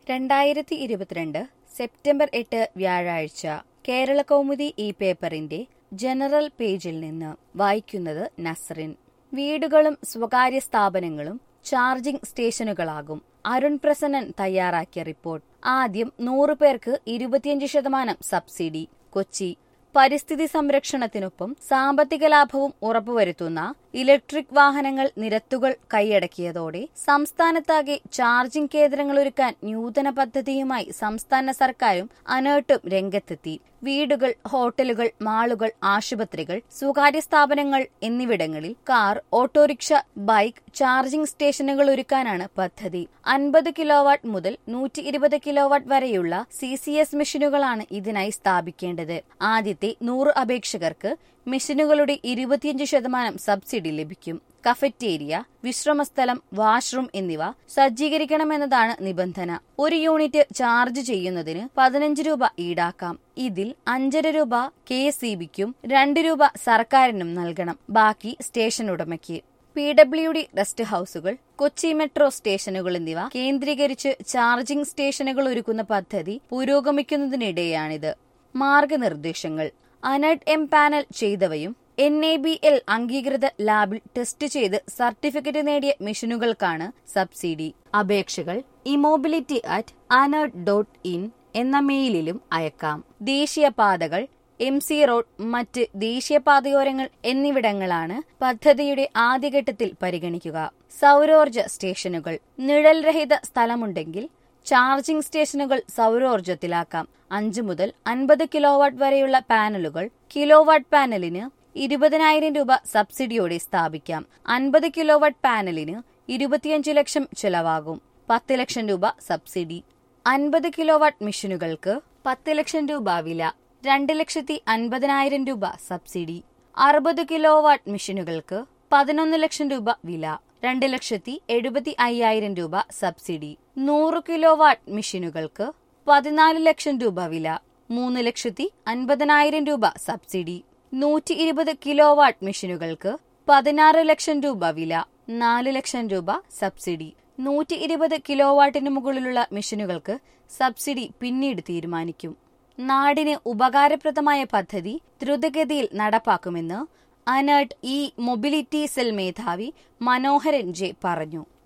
രണ്ടായിരത്തി ഇരുപത്തിരണ്ട് സെപ്റ്റംബർ എട്ട് വ്യാഴാഴ്ച കേരള കൗമുദി ഈ പേപ്പറിന്റെ ജനറൽ പേജിൽ നിന്ന് വായിക്കുന്നത് നസ്റിൻ വീടുകളും സ്വകാര്യ സ്ഥാപനങ്ങളും ചാർജിംഗ് സ്റ്റേഷനുകളാകും അരുൺ പ്രസന്നൻ തയ്യാറാക്കിയ റിപ്പോർട്ട് ആദ്യം നൂറ് പേർക്ക് ഇരുപത്തിയഞ്ച് ശതമാനം സബ്സിഡി കൊച്ചി പരിസ്ഥിതി സംരക്ഷണത്തിനൊപ്പം സാമ്പത്തിക ലാഭവും ഉറപ്പുവരുത്തുന്ന ഇലക്ട്രിക് വാഹനങ്ങൾ നിരത്തുകൾ കൈയടക്കിയതോടെ സംസ്ഥാനത്താകെ ചാർജിംഗ് കേന്ദ്രങ്ങൾ ഒരുക്കാൻ നൂതന പദ്ധതിയുമായി സംസ്ഥാന സർക്കാരും അനേർട്ടും രംഗത്തെത്തി വീടുകൾ ഹോട്ടലുകൾ മാളുകൾ ആശുപത്രികൾ സ്വകാര്യ സ്ഥാപനങ്ങൾ എന്നിവിടങ്ങളിൽ കാർ ഓട്ടോറിക്ഷ ബൈക്ക് ചാർജിംഗ് സ്റ്റേഷനുകൾ ഒരുക്കാനാണ് പദ്ധതി അൻപത് കിലോവാട്ട് മുതൽ നൂറ്റി ഇരുപത് കിലോവാട്ട് വരെയുള്ള സി സി എസ് മെഷീനുകളാണ് ഇതിനായി സ്ഥാപിക്കേണ്ടത് ആദ്യത്തെ നൂറ് അപേക്ഷകർക്ക് മെഷീനുകളുടെ ഇരുപത്തിയഞ്ച് ശതമാനം സബ്സിഡി ലഭിക്കും കഫറ്റേരിയ വിശ്രമസ്ഥലം വാഷ്റൂം എന്നിവ സജ്ജീകരിക്കണമെന്നതാണ് നിബന്ധന ഒരു യൂണിറ്റ് ചാർജ് ചെയ്യുന്നതിന് പതിനഞ്ച് രൂപ ഈടാക്കാം ഇതിൽ അഞ്ചര രൂപ കെ എസ് ഇ ബിക്കും രണ്ട് രൂപ സർക്കാരിനും നൽകണം ബാക്കി സ്റ്റേഷൻ ഉടമയ്ക്ക് പി ഡബ്ല്യു ഡി റെസ്റ്റ് ഹൌസുകൾ കൊച്ചി മെട്രോ സ്റ്റേഷനുകൾ എന്നിവ കേന്ദ്രീകരിച്ച് ചാർജിംഗ് സ്റ്റേഷനുകൾ ഒരുക്കുന്ന പദ്ധതി പുരോഗമിക്കുന്നതിനിടെയാണിത് മാർഗനിർദ്ദേശങ്ങൾ അനഡ് എം പാനൽ ചെയ്തവയും എൻ എ ബി എൽ അംഗീകൃത ലാബിൽ ടെസ്റ്റ് ചെയ്ത് സർട്ടിഫിക്കറ്റ് നേടിയ മെഷീനുകൾക്കാണ് സബ്സിഡി അപേക്ഷകൾ emobility at ANERT dot in എന്ന മെയിലിലും അയക്കാം ദേശീയപാതകൾ എം സി റോഡ് മറ്റ് ദേശീയപാതയോരങ്ങൾ എന്നിവിടങ്ങളാണ് പദ്ധതിയുടെ ആദ്യഘട്ടത്തിൽ പരിഗണിക്കുക സൗരോർജ സ്റ്റേഷനുകൾ നിഴൽരഹിത സ്ഥലമുണ്ടെങ്കിൽ ചാർജിംഗ് സ്റ്റേഷനുകൾ സൗരോർജത്തിലാക്കാം അഞ്ചു മുതൽ അൻപത് കിലോവാട്ട് വരെയുള്ള പാനലുകൾ കിലോവാട്ട് പാനലിന് ഇരുപതിനായിരം രൂപ സബ്സിഡിയോടെ സ്ഥാപിക്കാം അൻപത് കിലോവാട്ട് പാനലിന് ഇരുപത്തിയഞ്ച് ലക്ഷം ചെലവാകും പത്ത് ലക്ഷം രൂപ സബ്സിഡി അൻപത് കിലോവാട്ട് മെഷീനുകൾക്ക് പത്ത് ലക്ഷം രൂപ വില രണ്ട് ലക്ഷത്തി അൻപതിനായിരം രൂപ സബ്സിഡി അറുപത് കിലോവാട്ട് മെഷീനുകൾക്ക് പതിനൊന്ന് ലക്ഷം രൂപ വില രണ്ട് ലക്ഷത്തി എഴുപത്തി അയ്യായിരം രൂപ സബ്സിഡി നൂറ് കിലോവാട്ട് മെഷീനുകൾക്ക് പതിനാല് ലക്ഷം രൂപ വില മൂന്ന് ലക്ഷത്തി അൻപതിനായിരം രൂപ സബ്സിഡി നൂറ്റി ഇരുപത് കിലോവാട്ട് മെഷീനുകൾക്ക് പതിനാറ് ലക്ഷം രൂപ വില നാല് ലക്ഷം രൂപ സബ്സിഡി നൂറ്റി ഇരുപത് കിലോവാട്ടിന് മുകളിലുള്ള മെഷീനുകൾക്ക് സബ്സിഡി പിന്നീട് തീരുമാനിക്കും നാടിന് ഉപകാരപ്രദമായ പദ്ധതി ദ്രുതഗതിയിൽ നടപ്പാക്കുമെന്ന് അനർട്ട് ഇ മൊബിലിറ്റി സെൽ മേധാവി മനോഹരൻ ജെ പറഞ്ഞു